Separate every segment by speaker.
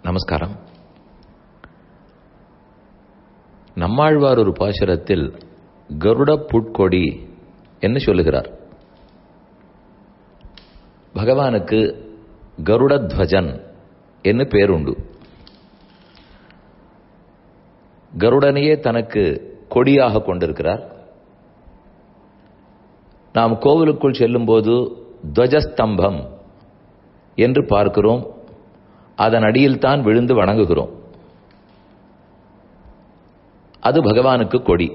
Speaker 1: நமஸ்காரம் நம்மாழ்வார் ஒரு பாசுரத்தில் கருட புட்கொடி என்று சொல்லுகிறார் பகவானுக்கு கருடத்வஜன் என்று பேருண்டு கருடனையே தனக்கு கொடியாக கொண்டிருக்கிறார் நாம் கோவிலுக்குள் செல்லும்போது துவஜஸ்தம்பம் என்று பார்க்கிறோம் அதன் அடியில் தான் விழுந்து வணங்குகிறோம் அது பகவானுக்கு கொடி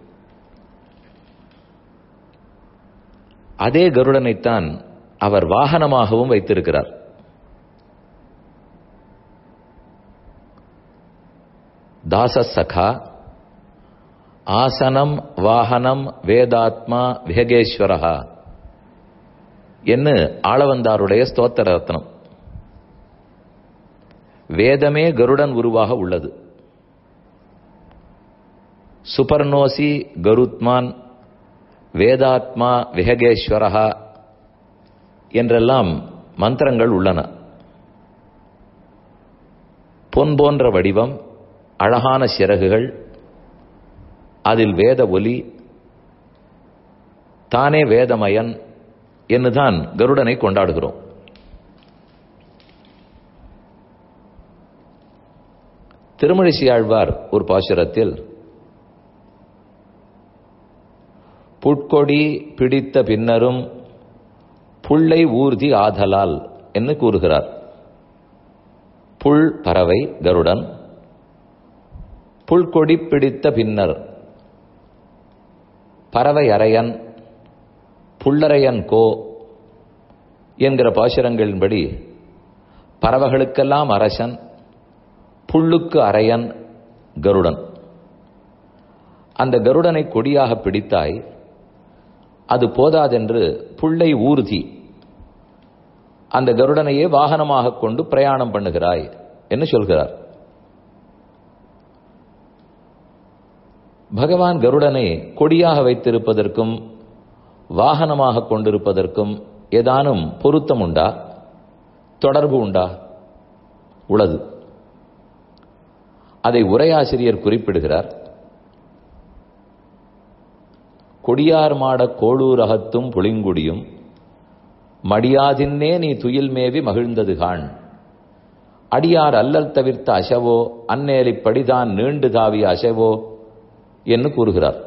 Speaker 1: அதே கருடனைத்தான் அவர் வாகனமாகவும் வைத்திருக்கிறார் தாசசகா ஆசனம் வாகனம் வேதாத்மா வேகேஸ்வரஹா என்று ஆளவந்தாருடைய ஸ்தோத்திர ரத்னம் வேதமே கருடன் உருவாக உள்ளது சுபர்ணோசி கருத்மான் வேதாத்மா விஹகேஸ்வரஹா என்றெல்லாம் மந்திரங்கள் உள்ளன பொன் போன்ற வடிவம் அழகான சிறகுகள் அதில் வேத ஒலி தானே வேதமயன் என்றுதான் கருடனை கொண்டாடுகிறோம் திருமழிசையாழ்வார் ஒரு பாசுரத்தில் புட்கொடி பிடித்த பின்னரும் புள்ளை ஊர்தி ஆதலால் என்று கூறுகிறார் புல் பறவை கருடன் புல்கொடி பிடித்த பின்னர் பறவை அரையன் புல்லரையன் கோ என்கிற பாசுரங்களின்படி பறவைகளுக்கெல்லாம் அரசன் புல்லுக்கு அரையன் கருடன் அந்த கருடனை கொடியாக பிடித்தாய் அது போதாதென்று புள்ளை ஊர்தி அந்த கருடனையே வாகனமாக கொண்டு பிரயாணம் பண்ணுகிறாய் என்று சொல்கிறார் பகவான் கருடனை கொடியாக வைத்திருப்பதற்கும் வாகனமாக கொண்டிருப்பதற்கும் ஏதானும் பொருத்தம் உண்டா தொடர்பு உண்டா உள்ளது அதை உரையாசிரியர் குறிப்பிடுகிறார் கொடியார் மாட கோளூர் அகத்தும் புளிங்குடியும் மடியாதின்னே நீ துயில் மேவி மகிழ்ந்தது காண் அடியார் அல்லல் தவிர்த்த அசவோ அந்நேலி படிதான் நீண்டு தாவிய அசவோ என்று கூறுகிறார்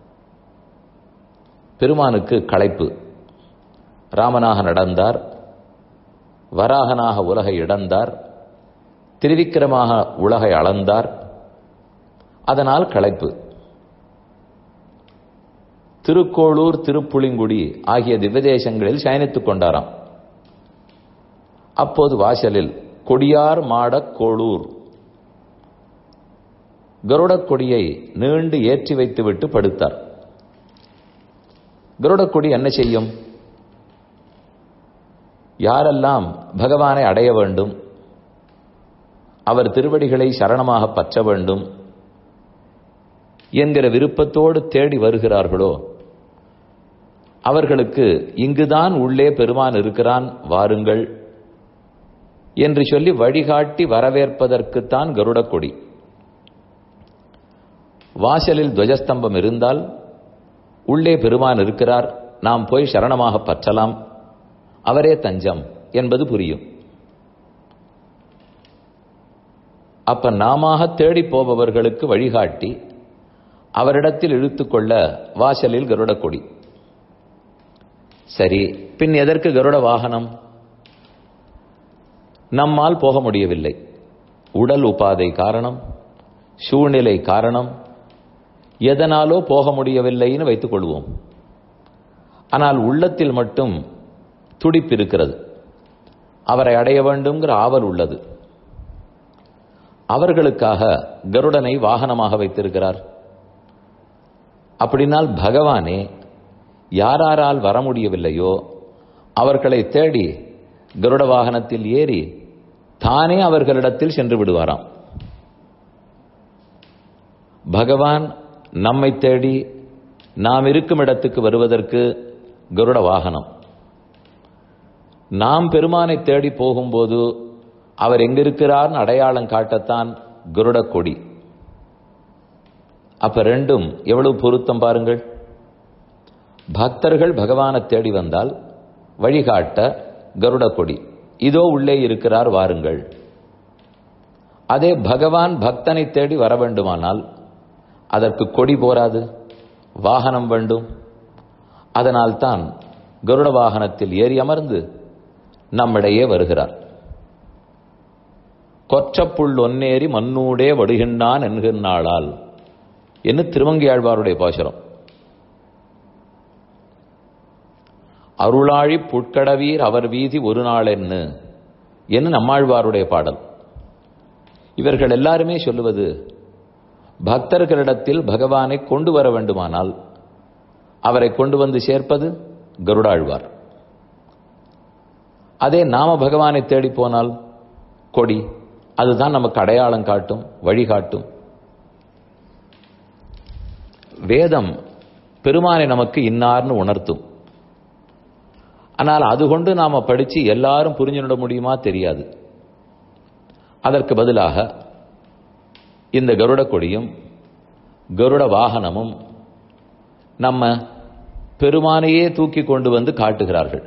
Speaker 1: பெருமானுக்கு களைப்பு ராமனாக நடந்தார் வராகனாக உலகை இடந்தார் திருவிக்கிரமாக உலகை அளந்தார் அதனால் களைப்பு திருக்கோளூர் திருப்புளிங்குடி ஆகிய திவ்யதேசங்களில் சயனித்துக் கொண்டாராம் அப்போது வாசலில் கொடியார் மாடக் கோளூர் கருடக் கொடியை நீண்டு ஏற்றி வைத்துவிட்டு படுத்தார் கருடக் கொடி என்ன செய்யும் யாரெல்லாம் பகவானை அடைய வேண்டும் அவர் திருவடிகளை சரணமாக பற்ற வேண்டும் என்கிற விருப்பத்தோடு தேடி வருகிறார்களோ அவர்களுக்கு இங்குதான் உள்ளே பெருமான் இருக்கிறான் வாருங்கள் என்று சொல்லி வழிகாட்டி வரவேற்பதற்குத்தான் கருடக்கொடி வாசலில் துவஜஸ்தம்பம் இருந்தால் உள்ளே பெருமான் இருக்கிறார் நாம் போய் சரணமாக பற்றலாம் அவரே தஞ்சம் என்பது புரியும் அப்ப நாம தேடி போபவர்களுக்கு வழிகாட்டி அவரிடத்தில் இழுத்துக்கொள்ள வாசலில் கருடக்கொடி சரி பின் எதற்கு கருட வாகனம் நம்மால் போக முடியவில்லை உடல் உபாதை காரணம் சூழ்நிலை காரணம் எதனாலோ போக முடியவில்லைன்னு வைத்துக் கொள்வோம் ஆனால் உள்ளத்தில் மட்டும் துடிப்பு இருக்கிறது அவரை அடைய வேண்டும்ங்கிற ஆவல் உள்ளது அவர்களுக்காக கருடனை வாகனமாக வைத்திருக்கிறார் அப்படின்னால் பகவானே யாராரால் வர முடியவில்லையோ அவர்களை தேடி கருட வாகனத்தில் ஏறி தானே அவர்களிடத்தில் சென்று விடுவாராம் பகவான் நம்மை தேடி நாம் இருக்கும் இடத்துக்கு வருவதற்கு கருட வாகனம் நாம் பெருமானை தேடி போகும்போது அவர் எங்க இருக்கிறார்னு அடையாளம் காட்டத்தான் கருட கொடி அப்ப ரெண்டும் எவ்வளவு பொருத்தம் பாருங்கள் பக்தர்கள் பகவானை தேடி வந்தால் வழிகாட்ட கருட கொடி இதோ உள்ளே இருக்கிறார் வாருங்கள் அதே பகவான் பக்தனை தேடி வர வேண்டுமானால் அதற்கு கொடி போராது வாகனம் வேண்டும் அதனால்தான் கருட வாகனத்தில் ஏறி அமர்ந்து நம்மிடையே வருகிறார் கொற்றப்புள் ஒன்னேறி மண்ணூடே வடுகின்றான் என்கின்றாளால் என்று திருமங்கியாழ்வாருடைய பாசுரம் அருளாழி புட்கடவீர் அவர் வீதி ஒரு நாள் என்ன என்று நம்மாழ்வாருடைய பாடல் இவர்கள் எல்லாருமே சொல்லுவது பக்தர்களிடத்தில் பகவானை கொண்டு வர வேண்டுமானால் அவரை கொண்டு வந்து சேர்ப்பது கருடாழ்வார் அதே நாம பகவானை தேடி போனால் கொடி அதுதான் நமக்கு அடையாளம் காட்டும் வழிகாட்டும் வேதம் பெருமானை நமக்கு இன்னார்னு உணர்த்தும் ஆனால் அது கொண்டு நாம படிச்சு எல்லாரும் புரிஞ்சுட முடியுமா தெரியாது அதற்கு பதிலாக இந்த கருட கொடியும் கருட வாகனமும் நம்ம பெருமானையே தூக்கி கொண்டு வந்து காட்டுகிறார்கள்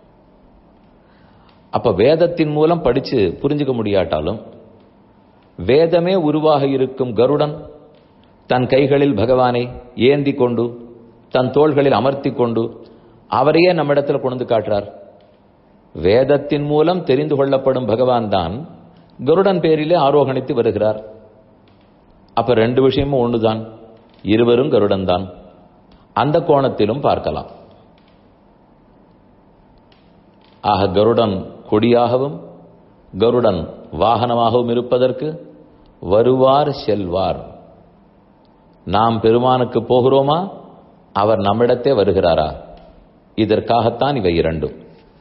Speaker 1: அப்ப வேதத்தின் மூலம் படிச்சு புரிஞ்சுக்க முடியாட்டாலும் வேதமே உருவாக இருக்கும் கருடன் தன் கைகளில் பகவானை ஏந்தி கொண்டு தன் தோள்களில் அமர்த்தி கொண்டு அவரையே நம்மிடத்தில் கொண்டு காட்டுறார் வேதத்தின் மூலம் தெரிந்து கொள்ளப்படும் பகவான் தான் கருடன் பேரிலே ஆரோகணித்து வருகிறார் அப்ப ரெண்டு விஷயமும் ஒண்ணுதான் இருவரும் கருடன் தான் அந்த கோணத்திலும் பார்க்கலாம் ஆக கருடன் கொடியாகவும் கருடன் வாகனமாகவும் இருப்பதற்கு வருவார் செல்வார் நாம் பெருமானுக்கு போகிறோமா அவர் நம்மிடத்தே வருகிறாரா இதற்காகத்தான் இவை இரண்டும்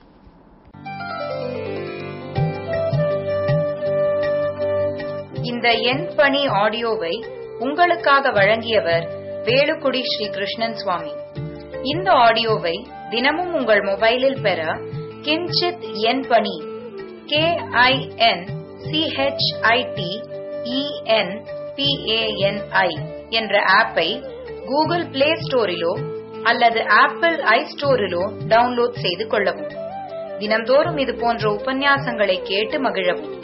Speaker 2: இந்த எண் பணி ஆடியோவை உங்களுக்காக வழங்கியவர் வேலுக்குடி ஸ்ரீ கிருஷ்ணன் சுவாமி இந்த ஆடியோவை தினமும் உங்கள் மொபைலில் பெற கிஞ்சித் எண் பணி கே ஐ என் சிஹெச்ஐடி இஎன் பிஏஎன்ஐ என்ற ஆப்பை கூகுள் பிளே ஸ்டோரிலோ அல்லது ஆப்பிள் ஐ ஸ்டோரிலோ டவுன்லோட் செய்து கொள்ளவும் தினம்தோறும் இது போன்ற உபன்யாசங்களை கேட்டு மகிழவும்